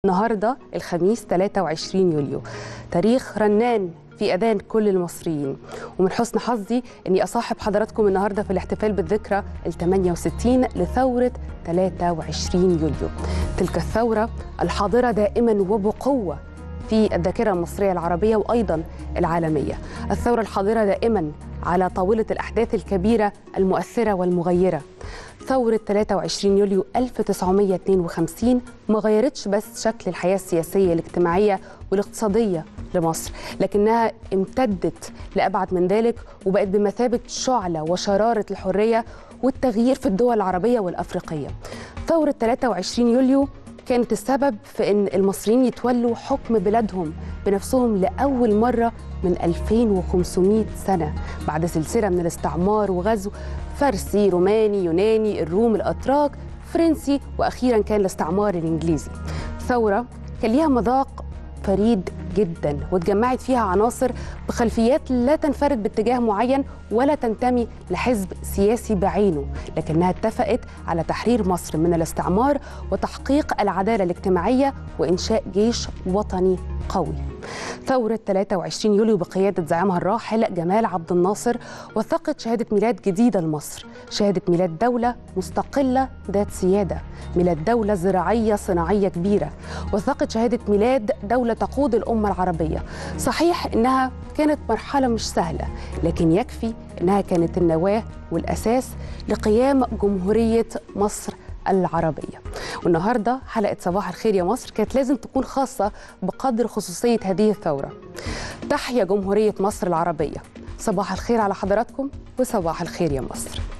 النهارده الخميس 23 يوليو تاريخ رنان في اذان كل المصريين ومن حسن حظي اني اصاحب حضراتكم النهارده في الاحتفال بالذكرى ال 68 لثوره 23 يوليو تلك الثوره الحاضره دائما وبقوه في الذاكره المصريه العربيه وايضا العالميه الثوره الحاضره دائما على طاوله الاحداث الكبيره المؤثره والمغيره ثورة 23 يوليو 1952 ما غيرتش بس شكل الحياة السياسية الاجتماعية والاقتصادية لمصر لكنها امتدت لأبعد من ذلك وبقت بمثابة شعلة وشرارة الحرية والتغيير في الدول العربية والأفريقية ثورة 23 يوليو كانت السبب في أن المصريين يتولوا حكم بلادهم بنفسهم لأول مرة من 2500 سنة بعد سلسلة من الاستعمار وغزو فارسي روماني يوناني الروم الأتراك فرنسي وأخيرا كان الاستعمار الإنجليزي ثورة كان ليها مذاق فريد جدا واتجمعت فيها عناصر بخلفيات لا تنفرد باتجاه معين ولا تنتمي لحزب سياسي بعينه لكنها اتفقت على تحرير مصر من الاستعمار وتحقيق العداله الاجتماعيه وانشاء جيش وطني قوي ثورة 23 يوليو بقيادة زعيمها الراحل جمال عبد الناصر وثقت شهادة ميلاد جديدة لمصر شهادة ميلاد دولة مستقلة ذات سيادة ميلاد دولة زراعية صناعية كبيرة وثقت شهادة ميلاد دولة تقود الأمة العربية صحيح إنها كانت مرحلة مش سهلة لكن يكفي إنها كانت النواة والأساس لقيام جمهورية مصر العربية والنهاردة حلقة صباح الخير يا مصر كانت لازم تكون خاصة بقدر خصوصية هذه الثورة تحيا جمهورية مصر العربية صباح الخير على حضراتكم وصباح الخير يا مصر